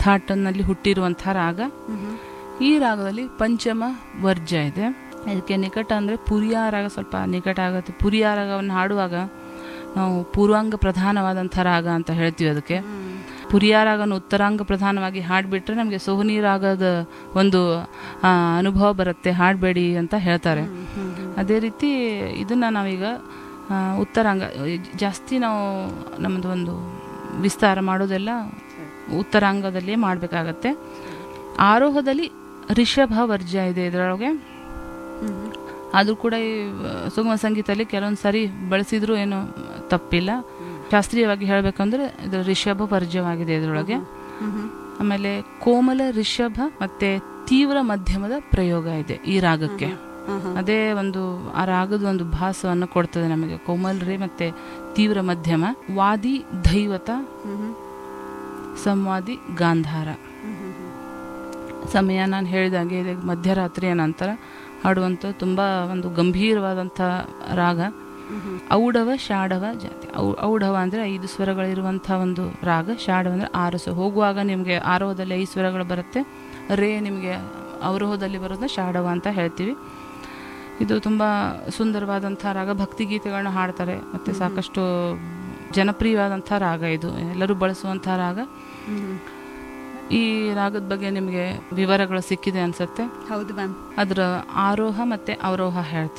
ಥಾಟನ್ನಲ್ಲಿ ಹುಟ್ಟಿರುವಂತಹ ರಾಗ ಈ ರಾಗದಲ್ಲಿ ಪಂಚಮ ವರ್ಜ ಇದೆ ಇದಕ್ಕೆ ನಿಕಟ ಅಂದರೆ ಪುರಿಯ ರಾಗ ಸ್ವಲ್ಪ ನಿಕಟ ಆಗುತ್ತೆ ಪುರಿಯ ರಾಗವನ್ನು ಹಾಡುವಾಗ ನಾವು ಪೂರ್ವಾಂಗ ಪ್ರಧಾನವಾದಂಥ ರಾಗ ಅಂತ ಹೇಳ್ತೀವಿ ಅದಕ್ಕೆ ಪುರಿಯ ರಾಗನ ಉತ್ತರಾಂಗ ಪ್ರಧಾನವಾಗಿ ಹಾಡ್ಬಿಟ್ರೆ ನಮಗೆ ಸೋಹನಿ ರಾಗದ ಒಂದು ಆ, ಅನುಭವ ಬರುತ್ತೆ ಹಾಡಬೇಡಿ ಅಂತ ಹೇಳ್ತಾರೆ ಅದೇ ರೀತಿ ಇದನ್ನ ನಾವೀಗ ಆ, ಉತ್ತರಾಂಗ ಜಾಸ್ತಿ ನಾವು ನಮ್ಮದು ಒಂದು ವಿಸ್ತಾರ ಮಾಡೋದೆಲ್ಲ ಉತ್ತರಾಂಗದಲ್ಲೇ ಮಾಡಬೇಕಾಗತ್ತೆ ಆರೋಹದಲ್ಲಿ ರಿಷಭ ವರ್ಜ ಇದೆ ಇದರೊಳಗೆ ಆದರೂ ಕೂಡ ಈ ಆ, ಸುಗಮ ಸಂಗೀತದಲ್ಲಿ ಕೆಲವೊಂದು ಸಾರಿ ಬಳಸಿದ್ರು ಏನು ತಪ್ಪಿಲ್ಲ ಶಾಸ್ತ್ರೀಯವಾಗಿ ಹೇಳಬೇಕಂದ್ರೆ ಇದು ರಿಷಭ ವರ್ಜವಾಗಿದೆ ಇದರೊಳಗೆ ಆಮೇಲೆ ಕೋಮಲ ರಿಷಭ ಮತ್ತೆ ತೀವ್ರ ಮಧ್ಯಮದ ಪ್ರಯೋಗ ಇದೆ ಈ ರಾಗಕ್ಕೆ ಅದೇ ಒಂದು ಆ ರಾಗದ ಒಂದು ಭಾಸವನ್ನು ಕೊಡ್ತದೆ ನಮಗೆ ಕೋಮಲ್ ರೇ ಮತ್ತೆ ತೀವ್ರ ಮಧ್ಯಮ ವಾದಿ ದೈವತ ಸಂವಾದಿ ಗಾಂಧಾರ ಸಮಯ ನಾನು ಹೇಳಿದಾಗೆ ಇದು ಮಧ್ಯರಾತ್ರಿಯ ನಂತರ ಹಾಡುವಂಥ ತುಂಬ ಒಂದು ಗಂಭೀರವಾದಂಥ ರಾಗ ಔಡವ ಶಾಡವ ಜಾತಿ ಔ- ಔಡವ ಅಂದರೆ ಐದು ಸ್ವರಗಳಿರುವಂಥ ಒಂದು ರಾಗ ಶಾಡವ ಅಂದರೆ ಆರು ಸ್ವರ ಹೋಗುವಾಗ ನಿಮಗೆ ಆರೋಹದಲ್ಲಿ ಐದು ಸ್ವರಗಳು ಬರುತ್ತೆ ರೇ ನಿಮಗೆ ಅವರೋಹದಲ್ಲಿ ಬರೋದನ್ನ ಶಾಡವ ಅಂತ ಹೇಳ್ತೀವಿ ಇದು ತುಂಬ ಸುಂದರವಾದಂಥ ರಾಗ ಭಕ್ತಿಗೀತೆಗಳನ್ನ ಹಾಡ್ತಾರೆ ಮತ್ತು ಸಾಕಷ್ಟು ಜನಪ್ರಿಯವಾದಂಥ ರಾಗ ಇದು ಎಲ್ಲರೂ ಬಳಸುವಂಥ ರಾಗ ಈ ರಾಗದ ಬಗ್ಗೆ ನಿಮಗೆ ವಿವರಗಳು ಸಿಕ್ಕಿದೆ ಅನ್ಸುತ್ತೆ ಹೌದು ಮ್ಯಾಮ್ ಅದರ ಆರೋಹ ಮತ್ತು ಅವರೋಹ ಹೇಳ್ತೀನಿ